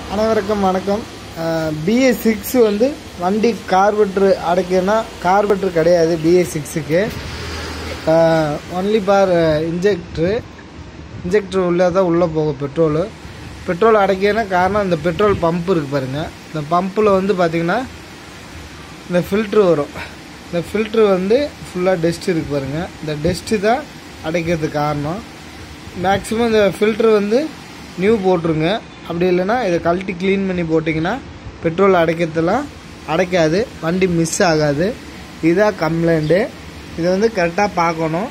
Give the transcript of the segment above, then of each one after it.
அனைவருக்கும் வணக்கம் BA six வந்து வண்டி கார்பெட்ரு அடைக்கணும்னா கார்பெட்ரு கிடையாது பிஏ சிக்ஸுக்கு ஒன்லி பார் இன்ஜெக்ட்ரு இன்ஜெக்டர் உள்ளே தான் உள்ளே போகும் பெட்ரோலு பெட்ரோல் அடைக்கணும்னா காரணம் இந்த பெட்ரோல் பம்ப் இருக்குது பாருங்கள் இந்த பம்பில் வந்து பார்த்திங்கன்னா இந்த ஃபில்ட்ரு வரும் இந்த ஃபில்ட்ரு வந்து ஃபுல்லாக டஸ்ட் இருக்குது பாருங்கள் இந்த டஸ்ட்டு தான் அடைக்கிறதுக்கு காரணம் மேக்ஸிமம் இந்த ஃபில்ட்ரு வந்து நியூ போட்டுருங்க அப்படி இல்லைன்னா இதை கழட்டி க்ளீன் பண்ணி போட்டிங்கன்னா பெட்ரோல் அடைக்கிறதுலாம் அடைக்காது வண்டி மிஸ் ஆகாது இதுதான் கம்ப்ளைண்ட்டு இதை வந்து கரெக்டாக பார்க்கணும்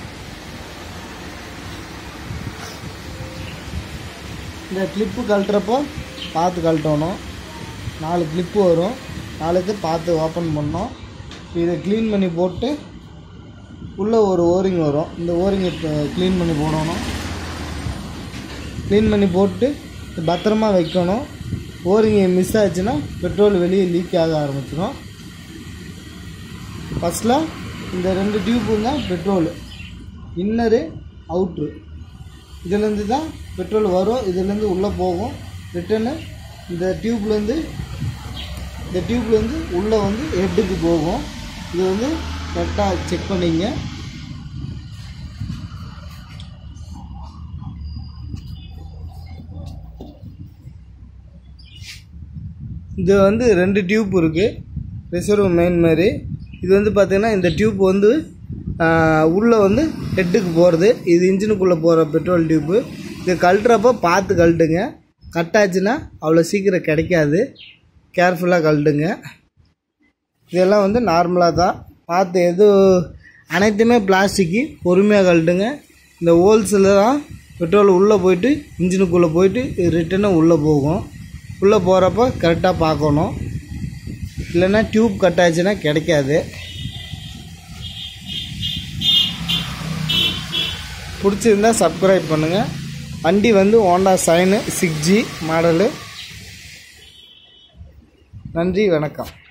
இந்த கிளிப்பு கழட்டுறப்போ பார்த்து கழட்டணும் நாலு கிளிப்பு வரும் நாலுக்கு பார்த்து ஓப்பன் பண்ணோம் இதை க்ளீன் பண்ணி போட்டு உள்ளே ஒரு ஓரிங் வரும் இந்த ஓரிங்கை க்ளீன் பண்ணி போடணும் க்ளீன் பண்ணி போட்டு பத்திரமா வைக்கணும் ஓரிங் மிஸ் ஆச்சுன்னா பெட்ரோல் வெளியே லீக் ஆக ஆரம்பிச்சிடும் ஃபஸ்ட்டில் இந்த ரெண்டு டியூப்பும் தான் பெட்ரோலு இன்னரு அவுட்ரு இதுலேருந்து தான் பெட்ரோல் வரும் இதுலேருந்து உள்ளே போகும் ரிட்டனு இந்த டியூப்லேருந்து இந்த டியூப்லேருந்து உள்ளே வந்து ஹெட்டுக்கு போகும் இது வந்து கரெக்டாக செக் பண்ணிங்க இது வந்து ரெண்டு டியூப் இருக்குது ரிசர்வ் மெயின் மாதிரி இது வந்து பார்த்திங்கன்னா இந்த டியூப் வந்து உள்ளே வந்து ஹெட்டுக்கு போகிறது இது இன்ஜினுக்குள்ளே போகிற பெட்ரோல் டியூப்பு இது கழட்டுறப்போ பார்த்து கழட்டுங்க கட்டாச்சுன்னா அவ்வளோ சீக்கிரம் கிடைக்காது கேர்ஃபுல்லாக கழட்டுங்க இதெல்லாம் வந்து நார்மலாக தான் பார்த்து எது அனைத்துமே பிளாஸ்டிக்கு பொறுமையாக கழட்டுங்க இந்த ஹோல்ஸில் தான் பெட்ரோல் உள்ளே போயிட்டு இன்ஜினுக்குள்ளே போயிட்டு ரிட்டனு உள்ளே போகும் உள்ளே போகிறப்ப கரெக்டாக பார்க்கணும் இல்லைன்னா டியூப் கட் ஆச்சுன்னா கிடைக்காது பிடிச்சிருந்தா சப்ஸ்கிரைப் பண்ணுங்கள் வண்டி வந்து Honda Shine six G model நன்றி வணக்கம்